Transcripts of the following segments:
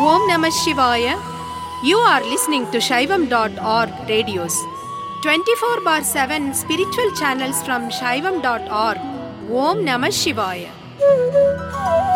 Om Namah Shivaya. You are listening to Shaivam.org radios. 24 bar 7 spiritual channels from Shaivam.org. Om Namah Shivaya.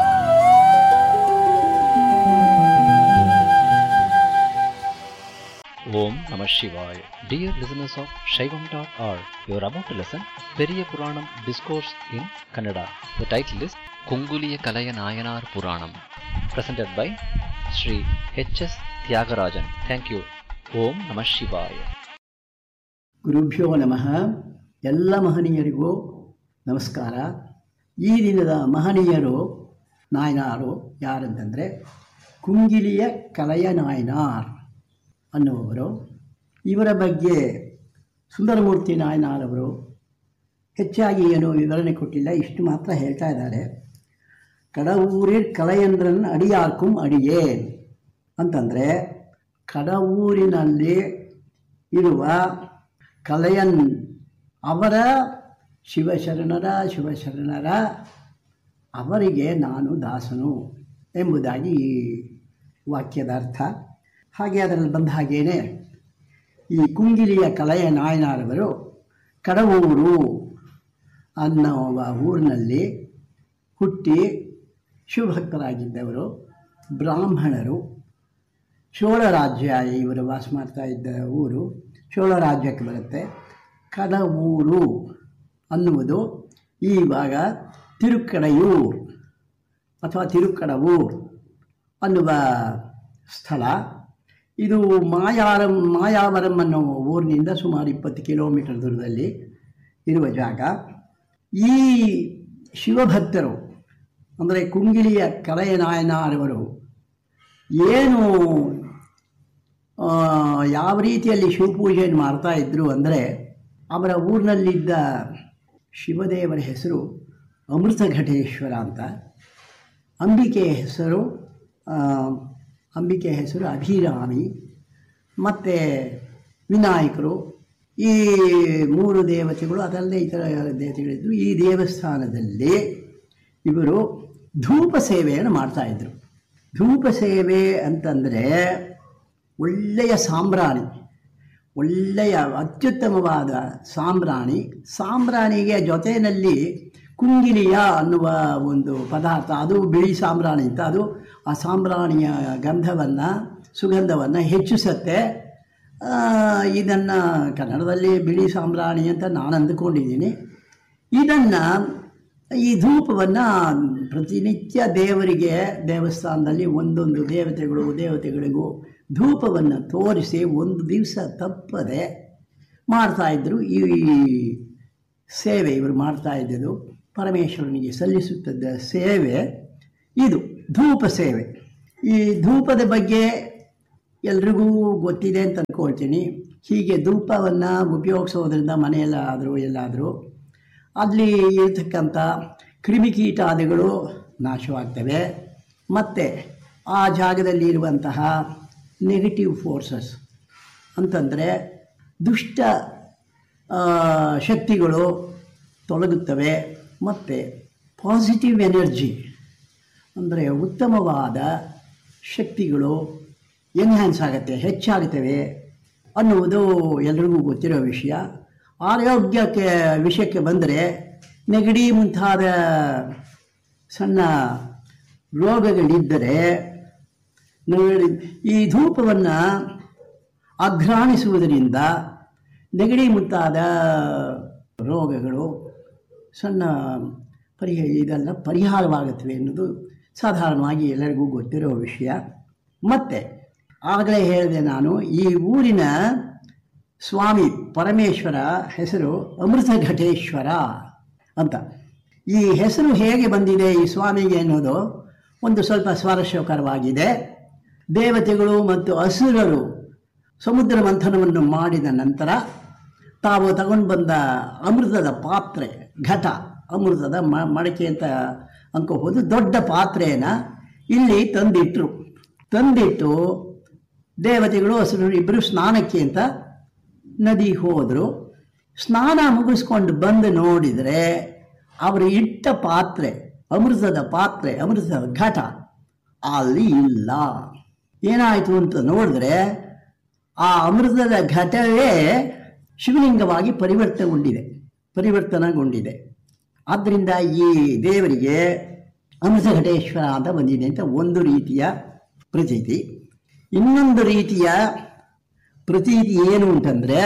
Om Namah Shivaya. Dear listeners of Shaivam.org, you are about to listen Periya Puranam Discourse in Kannada. The title is Kunguliya Kalaya Nayanar Puranam, presented by Sri H.S. Tyagarajan. Thank you. Om Namah Shivaya. ಗುರುಭ್ಯೋ ನಮಃ ಎಲ್ಲ ಮಹನೀಯರಿಗೂ ನಮಸ್ಕಾರ ಈ ದಿನದ ಮಹನೀಯರು ನಾಯನಾರು ಯಾರಂತಂದರೆ ಕುಂಗಿಲಿಯ ಕಲಯ ನಾಯನಾರ್ ಅನ್ನುವವರು ಇವರ ಬಗ್ಗೆ ಸುಂದರಮೂರ್ತಿ ನಾಯನಾರವರು ಹೆಚ್ಚಾಗಿ ಏನು ವಿವರಣೆ ಕೊಟ್ಟಿಲ್ಲ ಇಷ್ಟು ಮಾತ್ರ ಹೇಳ್ತಾ ಇದ್ದಾರೆ ಕಡವೂರಿರ್ ಕಲಯಂದ್ರನ್ ಅಡಿಯಾರ್ಕುಂ ಅಡಿಯೇನ್ ಅಂತಂದರೆ ಕಡವೂರಿನಲ್ಲಿ ಇರುವ ಕಲಯನ್ ಅವರ ಶಿವಶರಣರ ಶಿವಶರಣರ ಅವರಿಗೆ ನಾನು ದಾಸನು ಎಂಬುದಾಗಿ ಈ ವಾಕ್ಯದ ಅರ್ಥ ಹಾಗೆ ಅದರಲ್ಲಿ ಬಂದ ಹಾಗೇನೆ ಈ ಕುಂಗಿಲಿಯ ಕಲೆಯ ನಾಯನಾರವರು ಕಡವೂರು ಅನ್ನುವ ಊರಿನಲ್ಲಿ ಹುಟ್ಟಿ ಶಿವಭಕ್ತರಾಗಿದ್ದವರು ಬ್ರಾಹ್ಮಣರು ಚೋಳ ರಾಜ್ಯ ಇವರು ವಾಸ ಮಾಡ್ತಾ ಇದ್ದ ಊರು ಚೋಳ ರಾಜ್ಯಕ್ಕೆ ಬರುತ್ತೆ ಕಡವೂರು ಅನ್ನುವುದು ಈವಾಗ ತಿರುಕ್ಕಡೆಯೂರ್ ಅಥವಾ ತಿರುಕ್ಕಡವೂರ್ ಅನ್ನುವ ಸ್ಥಳ ಇದು ಮಾಯಾರಂ ಮಾಯಾವರಂ ಅನ್ನೋ ಊರಿನಿಂದ ಸುಮಾರು ಇಪ್ಪತ್ತು ಕಿಲೋಮೀಟರ್ ದೂರದಲ್ಲಿ ಇರುವ ಜಾಗ ಈ ಶಿವಭಕ್ತರು ಅಂದರೆ ಕುಂಗಿಲಿಯ ಕಲೆಯ ನಾಯನಾರವರು ಏನು ಆ, ಯಾವ ರೀತಿಯಲ್ಲಿ ಶಿವಪೂಜೆಯನ್ನು ಮಾಡ್ತಾ ಇದ್ದರು ಅಂದರೆ ಅವರ ಊರಿನಲ್ಲಿದ್ದ ಶಿವದೇವರ ಹೆಸರು ಅಮೃತಘಟೇಶ್ವರ ಅಂತ ಅಂಬಿಕೆಯ ಹೆಸರು ಆ, ಅಂಬಿಕೆಯ ಹೆಸರು ಅಭಿರಾಮಿ ಮತ್ತು ವಿನಾಯಕರು ಈ ಮೂರು ದೇವತೆಗಳು ಅದಲ್ಲದೆ ಇತರ ದೇವತೆಗಳಿದ್ದರು ಈ ದೇವಸ್ಥಾನದಲ್ಲಿ ಇವರು ಧೂಪ ಸೇವೆಯನ್ನು ಮಾಡ್ತಾಯಿದ್ರು ಧೂಪ ಸೇವೆ ಅಂತಂದರೆ ಒಳ್ಳೆಯ ಸಾಂಬ್ರಾಣಿ ಒಳ್ಳೆಯ ಅತ್ಯುತ್ತಮವಾದ ಸಾಂಬ್ರಾಣಿ ಸಾಂಬ್ರಾಣಿಗೆ ಜೊತೆಯಲ್ಲಿ ಕುಂಗಿಲಿಯ ಅನ್ನುವ ಒಂದು ಪದಾರ್ಥ ಅದು ಬಿಳಿ ಸಾಂಬ್ರಾಣಿ ಅಂತ ಅದು ಆ ಸಾಂಬ್ರಾಣಿಯ ಗಂಧವನ್ನು ಸುಗಂಧವನ್ನು ಹೆಚ್ಚಿಸುತ್ತೆ ಇದನ್ನು ಕನ್ನಡದಲ್ಲಿ ಬಿಳಿ ಸಾಂಬ್ರಾಣಿ ಅಂತ ನಾನು ಅಂದುಕೊಂಡಿದ್ದೀನಿ ಇದನ್ನು ಈ ಧೂಪವನ್ನು ಪ್ರತಿನಿತ್ಯ ದೇವರಿಗೆ ದೇವಸ್ಥಾನದಲ್ಲಿ ಒಂದೊಂದು ದೇವತೆಗಳು ದೇವತೆಗಳಿಗೂ ಧೂಪವನ್ನು ತೋರಿಸಿ ಒಂದು ದಿವಸ ತಪ್ಪದೆ ಮಾಡ್ತಾಯಿದ್ರು ಈ ಸೇವೆ ಇವರು ಮಾಡ್ತಾ ಇದ್ದದ್ದು ಪರಮೇಶ್ವರನಿಗೆ ಸಲ್ಲಿಸುತ್ತಿದ್ದ ಸೇವೆ ಇದು ಧೂಪ ಸೇವೆ ಈ ಧೂಪದ ಬಗ್ಗೆ ಎಲ್ರಿಗೂ ಗೊತ್ತಿದೆ ಅಂತ ಅಂದ್ಕೊಳ್ತೀನಿ ಹೀಗೆ ಧೂಪವನ್ನು ಉಪಯೋಗಿಸೋದ್ರಿಂದ ಮನೆಯಲ್ಲಾದರೂ ಎಲ್ಲಾದರೂ ಅಲ್ಲಿ ಇರತಕ್ಕಂಥ ಕ್ರಿಮಿಕೀಟಾದಿಗಳು ನಾಶವಾಗ್ತವೆ ಮತ್ತು ಆ ಜಾಗದಲ್ಲಿ ಇರುವಂತಹ ನೆಗೆಟಿವ್ ಫೋರ್ಸಸ್ ಅಂತಂದರೆ ದುಷ್ಟ ಆ, ಶಕ್ತಿಗಳು ತೊಲಗುತ್ತವೆ ಮತ್ತು ಪಾಸಿಟಿವ್ ಎನರ್ಜಿ ಅಂದರೆ ಉತ್ತಮವಾದ ಶಕ್ತಿಗಳು ಎನ್ಹ್ಯಾನ್ಸ್ ಆಗುತ್ತೆ ಹೆಚ್ಚಾಗುತ್ತವೆ ಅನ್ನುವುದು ಎಲ್ರಿಗೂ ಗೊತ್ತಿರೋ ವಿಷಯ ಆರೋಗ್ಯಕ್ಕೆ ವಿಷಯಕ್ಕೆ ಬಂದರೆ ನೆಗಡಿ ಮುಂತಾದ ಸಣ್ಣ ರೋಗಗಳಿದ್ದರೆ ನೆಗಡಿ ಈ ಧೂಪವನ್ನು ಅಘ್ರಾಣಿಸುವುದರಿಂದ ನೆಗಡಿ ಮುಂತಾದ ರೋಗಗಳು ಸಣ್ಣ ಪರಿಹ ಇದೆಲ್ಲ ಪರಿಹಾರವಾಗುತ್ತವೆ ಎನ್ನುವುದು ಸಾಧಾರಣವಾಗಿ ಎಲ್ಲರಿಗೂ ಗೊತ್ತಿರೋ ವಿಷಯ ಮತ್ತು ಆಗಲೇ ಹೇಳಿದೆ ನಾನು ಈ ಊರಿನ ಸ್ವಾಮಿ ಪರಮೇಶ್ವರ ಹೆಸರು ಅಮೃತ ಘಟೇಶ್ವರ ಅಂತ ಈ ಹೆಸರು ಹೇಗೆ ಬಂದಿದೆ ಈ ಸ್ವಾಮಿಗೆ ಅನ್ನೋದು ಒಂದು ಸ್ವಲ್ಪ ಸ್ವಾರಸ್ಯಕರವಾಗಿದೆ ದೇವತೆಗಳು ಮತ್ತು ಅಸುರರು ಸಮುದ್ರ ಮಂಥನವನ್ನು ಮಾಡಿದ ನಂತರ ತಾವು ತಗೊಂಡು ಬಂದ ಅಮೃತದ ಪಾತ್ರೆ ಘಟ ಅಮೃತದ ಮ ಮಡಕೆ ಅಂತ ಅನ್ಕೋಬೋದು ದೊಡ್ಡ ಪಾತ್ರೆಯನ್ನು ಇಲ್ಲಿ ತಂದಿಟ್ಟರು ತಂದಿಟ್ಟು ದೇವತೆಗಳು ಹಸಿರು ಇಬ್ಬರು ಸ್ನಾನಕ್ಕೆ ಅಂತ ನದಿ ಹೋದರು ಸ್ನಾನ ಮುಗಿಸ್ಕೊಂಡು ಬಂದು ನೋಡಿದರೆ ಅವರು ಇಟ್ಟ ಪಾತ್ರೆ ಅಮೃತದ ಪಾತ್ರೆ ಅಮೃತದ ಘಟ ಅಲ್ಲಿ ಇಲ್ಲ ಏನಾಯಿತು ಅಂತ ನೋಡಿದ್ರೆ ಆ ಅಮೃತದ ಘಟವೇ ಶಿವಲಿಂಗವಾಗಿ ಪರಿವರ್ತನೆಗೊಂಡಿದೆ ಪರಿವರ್ತನೆಗೊಂಡಿದೆ ಆದ್ದರಿಂದ ಈ ದೇವರಿಗೆ ಅಮೃತ ಘಟೇಶ್ವರ ಅಂತ ಬಂದಿದೆ ಅಂತ ಒಂದು ರೀತಿಯ ಪ್ರತೀತಿ ಇನ್ನೊಂದು ರೀತಿಯ ಪ್ರತೀತಿ ಏನು ಅಂತಂದರೆ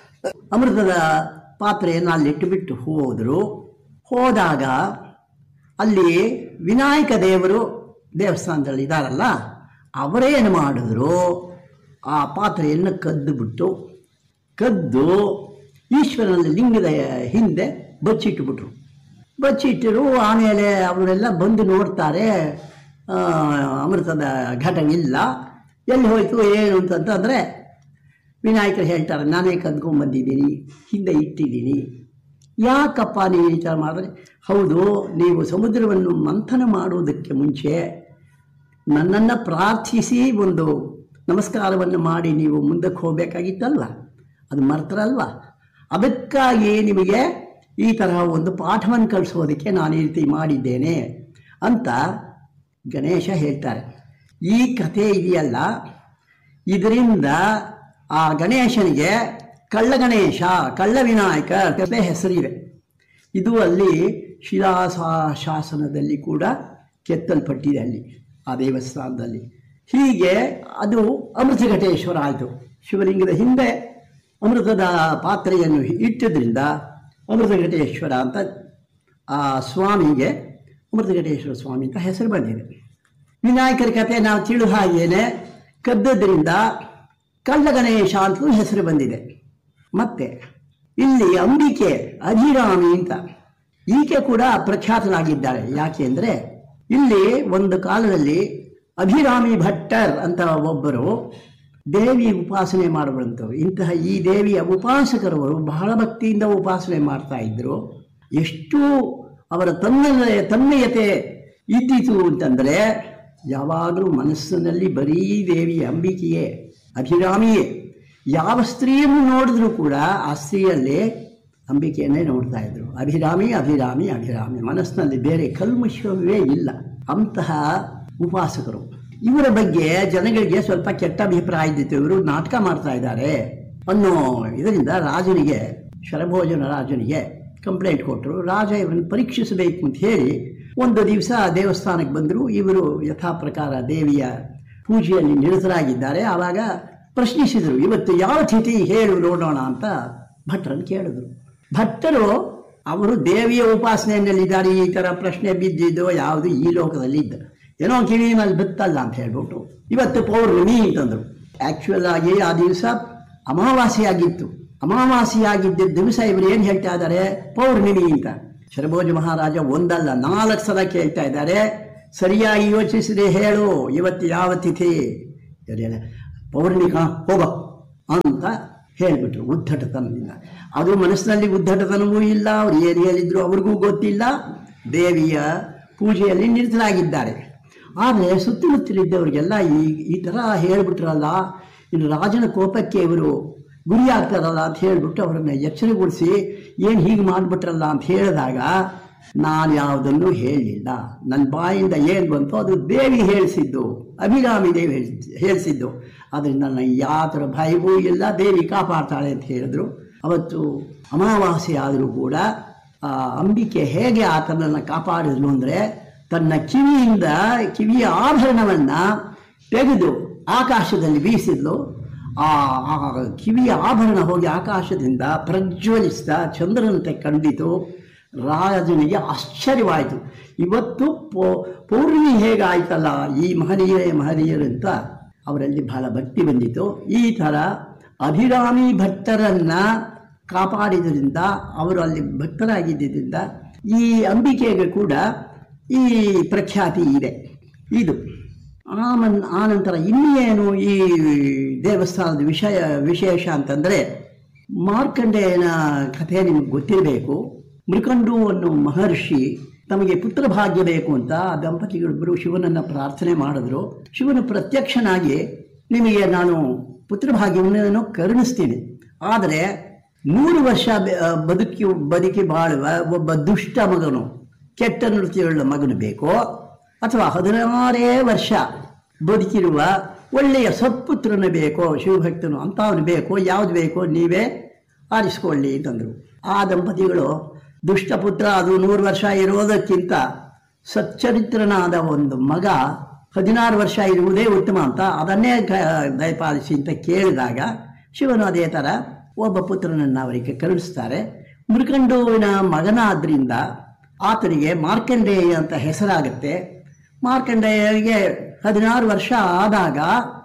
ಅಮೃತದ ಪಾತ್ರೆಯನ್ನು ಅಲ್ಲಿಟ್ಟು ಬಿಟ್ಟು ಹೋದರು ಹೋದಾಗ ಅಲ್ಲಿ ವಿನಾಯಕ ದೇವರು ದೇವಸ್ಥಾನದಲ್ಲಿ ಇದ್ದಾರಲ್ಲ ಅವರೇನು ಮಾಡಿದ್ರು ಆ ಪಾತ್ರೆಯನ್ನು ಕದ್ದು ಬಿಟ್ಟು ಕದ್ದು ಈಶ್ವರನ ಲಿಂಗದ ಹಿಂದೆ ಬಚ್ಚಿಟ್ಟುಬಿಟ್ರು ಬಚ್ಚಿಟ್ಟರು ಆಮೇಲೆ ಅವರೆಲ್ಲ ಬಂದು ನೋಡ್ತಾರೆ ಆ, ಅಮೃತದ ಘಟವಿಲ್ಲ ಎಲ್ಲಿ ಹೋಯಿತು ಏನು ಅಂತಂತಂದರೆ ವಿನಾಯಕರು ಹೇಳ್ತಾರೆ ನಾನೇ ಕದ್ಕೊಂಡ್ಬಂದಿದ್ದೀನಿ ಹಿಂದೆ ಇಟ್ಟಿದ್ದೀನಿ ಯಾಕಪ್ಪ ನೀವು ಈ ಥರ ಮಾಡಿದ್ರೆ ಹೌದು ನೀವು ಸಮುದ್ರವನ್ನು ಮಂಥನ ಮಾಡುವುದಕ್ಕೆ ಮುಂಚೆ ನನ್ನನ್ನು ಪ್ರಾರ್ಥಿಸಿ ಒಂದು ನಮಸ್ಕಾರವನ್ನು ಮಾಡಿ ನೀವು ಮುಂದಕ್ಕೆ ಹೋಗಬೇಕಾಗಿತ್ತಲ್ವ ಅದು ಮರ್ತರಲ್ವ ಅದಕ್ಕಾಗಿ ನಿಮಗೆ ಈ ತರಹ ಒಂದು ಪಾಠವನ್ನು ಕಲಿಸೋದಕ್ಕೆ ನಾನು ಈ ರೀತಿ ಮಾಡಿದ್ದೇನೆ ಅಂತ ಗಣೇಶ ಹೇಳ್ತಾರೆ ಈ ಕಥೆ ಇದೆಯಲ್ಲ ಇದರಿಂದ ಆ ಗಣೇಶನಿಗೆ ಕಳ್ಳ ಗಣೇಶ ಕಳ್ಳ ವಿನಾಯಕ ಕಥೆ ಹೆಸರಿದೆ ಇದು ಅಲ್ಲಿ ಶಿಲಾಸಾ ಶಾಸನದಲ್ಲಿ ಕೂಡ ಕೆತ್ತಲ್ಪಟ್ಟಿದೆ ಅಲ್ಲಿ ಆ ದೇವಸ್ಥಾನದಲ್ಲಿ ಹೀಗೆ ಅದು ಅಮೃತಘಟೇಶ್ವರ ಆಯಿತು ಶಿವಲಿಂಗದ ಹಿಂದೆ ಅಮೃತದ ಪಾತ್ರೆಯನ್ನು ಇಟ್ಟಿದ್ರಿಂದ ಅಮೃತಘಟೇಶ್ವರ ಅಂತ ಆ ಸ್ವಾಮಿಗೆ ಅಮೃತಘಟೇಶ್ವರ ಸ್ವಾಮಿ ಅಂತ ಹೆಸರು ಬಂದಿದೆ ವಿನಾಯಕರ ಕಥೆ ನಾವು ತಿಳು ಹಾಗೇನೆ ಕದ್ದದ್ರಿಂದ ಕಳ್ಳ ಗಣೇಶ ಅಂತಲೂ ಹೆಸರು ಬಂದಿದೆ ಮತ್ತೆ ಇಲ್ಲಿ ಅಂಬಿಕೆ ಅಧಿರಾಮಿ ಅಂತ ಈಕೆ ಕೂಡ ಪ್ರಖ್ಯಾತರಾಗಿದ್ದಾಳೆ ಯಾಕೆ ಅಂದರೆ ಇಲ್ಲಿ ಒಂದು ಕಾಲದಲ್ಲಿ ಅಭಿರಾಮಿ ಭಟ್ಟರ್ ಅಂತ ಒಬ್ಬರು ದೇವಿ ಉಪಾಸನೆ ಮಾಡುವಂಥವ್ರು ಇಂತಹ ಈ ದೇವಿಯ ಉಪಾಸಕರವರು ಬಹಳ ಭಕ್ತಿಯಿಂದ ಉಪಾಸನೆ ಮಾಡ್ತಾ ಇದ್ರು ಎಷ್ಟು ಅವರ ತನ್ನ ತನ್ಮಯತೆ ಇದ್ದಿತು ಅಂತಂದರೆ ಯಾವಾಗಲೂ ಮನಸ್ಸಿನಲ್ಲಿ ಬರೀ ದೇವಿ ಅಂಬಿಕೆಯೇ ಅಭಿರಾಮಿಯೇ ಯಾವ ಸ್ತ್ರೀಯನ್ನು ನೋಡಿದ್ರೂ ಕೂಡ ಆ ಸ್ತ್ರೀಯಲ್ಲಿ ಅಂಬಿಕೆಯನ್ನೇ ನೋಡ್ತಾ ಇದ್ರು ಅಭಿರಾಮಿ ಅಭಿರಾಮಿ ಅಭಿರಾಮಿ ಮನಸ್ಸಿನಲ್ಲಿ ಬೇರೆ ಕಲ್ಮಶವೇ ಇಲ್ಲ ಅಂತಹ ಉಪಾಸಕರು ಇವರ ಬಗ್ಗೆ ಜನಗಳಿಗೆ ಸ್ವಲ್ಪ ಕೆಟ್ಟ ಅಭಿಪ್ರಾಯ ಇದ್ದಿತ್ತು ಇವರು ನಾಟಕ ಮಾಡ್ತಾ ಇದ್ದಾರೆ ಅನ್ನೋ ಇದರಿಂದ ರಾಜನಿಗೆ ಶರಭೋಜನ ರಾಜನಿಗೆ ಕಂಪ್ಲೇಂಟ್ ಕೊಟ್ಟರು ರಾಜ ಇವರನ್ನು ಪರೀಕ್ಷಿಸಬೇಕು ಅಂತ ಹೇಳಿ ಒಂದು ದಿವಸ ದೇವಸ್ಥಾನಕ್ಕೆ ಬಂದರು ಇವರು ಯಥಾ ಪ್ರಕಾರ ದೇವಿಯ ಪೂಜೆಯಲ್ಲಿ ನಿರತರಾಗಿದ್ದಾರೆ ಆವಾಗ ಪ್ರಶ್ನಿಸಿದರು ಇವತ್ತು ಯಾವ ತಿಥಿ ಹೇಳು ನೋಡೋಣ ಅಂತ ಭಟ್ರನ್ನು ಕೇಳಿದ್ರು ಭಟ್ಟರು ಅವರು ದೇವಿಯ ಉಪಾಸನೆಯಲ್ಲಿದ್ದಾರೆ ಈ ಥರ ಪ್ರಶ್ನೆ ಬಿದ್ದಿದ್ದು ಯಾವುದು ಈ ಲೋಕದಲ್ಲಿ ಇದ್ದ ಏನೋ ಕಿವಿ ಮೇಲೆ ಬಿತ್ತಲ್ಲ ಅಂತ ಹೇಳ್ಬಿಟ್ಟು ಇವತ್ತು ಪೌರ್ಣಮಿ ಅಂತಂದರು ಆ್ಯಕ್ಚುಯಲ್ ಆಗಿ ಆ ದಿವಸ ಅಮಾವಾಸ್ಯೆಯಾಗಿತ್ತು ಅಮಾವಾಸ್ಯೆಯಾಗಿದ್ದ ದಿವಸ ಇವರು ಏನು ಹೇಳ್ತಾ ಇದ್ದಾರೆ ಪೌರ್ಣಿಮಿ ಅಂತ ಶರಭೋಜ ಮಹಾರಾಜ ಒಂದಲ್ಲ ನಾಲ್ಕು ಸಲ ಕೇಳ್ತಾ ಇದ್ದಾರೆ ಸರಿಯಾಗಿ ಯೋಚಿಸಿದೆ ಹೇಳು ಇವತ್ತು ಯಾವ ತಿಥಿ ಇವ್ರು ಪೌರ್ಣಿಮಾ ಹೋಗ ಅಂತ ಹೇಳಿಬಿಟ್ರು ಉದ್ದಟತನದಿಂದ ಅದು ಮನಸ್ಸಿನಲ್ಲಿ ಉದ್ದಟತನವೂ ಇಲ್ಲ ಅವ್ರು ಏನು ಹೇಳಿದ್ರು ಅವ್ರಿಗೂ ಗೊತ್ತಿಲ್ಲ ದೇವಿಯ ಪೂಜೆಯಲ್ಲಿ ನಿರತರಾಗಿದ್ದಾರೆ ಆದರೆ ಸುತ್ತಮುತ್ತಲಿದ್ದವರಿಗೆಲ್ಲ ಈ ಈ ಥರ ಹೇಳಿಬಿಟ್ರಲ್ಲ ಇನ್ನು ರಾಜನ ಕೋಪಕ್ಕೆ ಇವರು ಗುರಿಯಾಗ್ತಾರಲ್ಲ ಅಂತ ಹೇಳಿಬಿಟ್ಟು ಅವರನ್ನು ಎಚ್ಚರಗೊಳಿಸಿ ಏನು ಹೀಗೆ ಮಾಡಿಬಿಟ್ರಲ್ಲ ಅಂತ ಹೇಳಿದಾಗ ನಾನು ಯಾವುದನ್ನು ಹೇಳಲಿಲ್ಲ ನನ್ನ ಬಾಯಿಂದ ಏನು ಬಂತು ಅದು ದೇವಿ ಹೇಳಿಸಿದ್ದು ಅಭಿರಾಮಿ ದೇವಿ ಹೇಳ್- ಹೇಳಿಸಿದ್ದು ಅದರಿಂದ ನನಗೆ ಯಾವ ಥರ ಭಯವೂ ಇಲ್ಲ ದೇವಿ ಕಾಪಾಡ್ತಾಳೆ ಅಂತ ಹೇಳಿದ್ರು ಅವತ್ತು ಅಮಾವಾಸ್ಯೆ ಆದರೂ ಕೂಡ ಆ ಅಂಬಿಕೆ ಹೇಗೆ ಆತನನ್ನು ಕಾಪಾಡಿದ್ಲು ಅಂದರೆ ತನ್ನ ಕಿವಿಯಿಂದ ಕಿವಿಯ ಆಭರಣವನ್ನು ತೆಗೆದು ಆಕಾಶದಲ್ಲಿ ಬೀಸಿದ್ಲು ಆ ಆ ಕಿವಿಯ ಆಭರಣ ಹೋಗಿ ಆಕಾಶದಿಂದ ಪ್ರಜ್ವಲಿಸ್ತಾ ಚಂದ್ರನಂತೆ ಕಂಡಿತು ರಾಜನಿಗೆ ಆಶ್ಚರ್ಯವಾಯಿತು ಇವತ್ತು ಪೌ ಪೌರ್ಣಮಿ ಹೇಗಾಯ್ತಲ್ಲ ಈ ಮಹನೀಯರೇ ಮಹನೀಯರು ಅಂತ ಅವರಲ್ಲಿ ಬಹಳ ಭಕ್ತಿ ಬಂದಿತು ಈ ಥರ ಅಭಿರಾಮಿ ಭಟ್ಟರನ್ನ ಕಾಪಾಡಿದ್ರಿಂದ ಅವರು ಅಲ್ಲಿ ಭಕ್ತರಾಗಿದ್ದರಿಂದ ಈ ಅಂಬಿಕೆಗೆ ಕೂಡ ಈ ಪ್ರಖ್ಯಾತಿ ಇದೆ ಇದು ಆಮನ್ ಆನಂತರ ಇನ್ನೇನು ಈ ದೇವಸ್ಥಾನದ ವಿಷಯ ವಿಶೇಷ ಅಂತಂದರೆ ಮಾರ್ಕಂಡೇಯನ ಕಥೆ ನಿಮ್ಗೆ ಗೊತ್ತಿರಬೇಕು ಮೃಕಂಡು ಅನ್ನೋ ಮಹರ್ಷಿ ತಮಗೆ ಪುತ್ರ ಭಾಗ್ಯ ಬೇಕು ಅಂತ ಆ ದಂಪತಿಗಳಿಬ್ಬರು ಶಿವನನ್ನು ಪ್ರಾರ್ಥನೆ ಮಾಡಿದ್ರು ಶಿವನ ಪ್ರತ್ಯಕ್ಷನಾಗಿ ನಿಮಗೆ ನಾನು ಪುತ್ರ ಭಾಗ್ಯವನ್ನು ಕರುಣಿಸ್ತೀನಿ ಆದರೆ ನೂರು ವರ್ಷ ಬೆ- ಆ, ಬದುಕಿ ಬದುಕಿ ಬಾಳುವ ಒಬ್ಬ ದುಷ್ಟ ಮಗನು ಕೆಟ್ಟ ನೃತ್ಯವುಳ್ಳ ಮಗನು ಬೇಕೋ ಅಥವಾ ಹದಿನಾರೇ ವರ್ಷ ಬದುಕಿರುವ ಒಳ್ಳೆಯ ಸತ್ಪುತ್ರನ ಬೇಕೋ ಶಿವಭಕ್ತನು ಅಂಥವನು ಬೇಕೋ ಯಾವ್ದು ಬೇಕೋ ನೀವೇ ಆರಿಸ್ಕೊಳ್ಳಿ ಅಂತಂದರು ಆ ದಂಪತಿಗಳು ದುಷ್ಟಪುತ್ರ ಅದು ನೂರು ವರ್ಷ ಇರೋದಕ್ಕಿಂತ ಸಚ್ಚರಿತ್ರನಾದ ಒಂದು ಮಗ ಹದಿನಾರು ವರ್ಷ ಇರುವುದೇ ಉತ್ತಮ ಅಂತ ಅದನ್ನೇ ಕ- ದಯಪಾಲಿಸಿ ಅಂತ ಕೇಳಿದಾಗ ಶಿವನು ಅದೇ ಥರ ಒಬ್ಬ ಪುತ್ರನನ್ನು ಅವರಿಗೆ ಕರುಣಿಸ್ತಾರೆ ಮೃಕಂಡುವಿನ ಮಗನಾದ್ರಿಂದ ಆತನಿಗೆ ಮಾರ್ಕಂಡೇಯ ಅಂತ ಹೆಸರಾಗುತ್ತೆ ಮಾರ್ಕಂಡೇಯರಿಗೆ ಹದಿನಾರು ವರ್ಷ ಆದಾಗ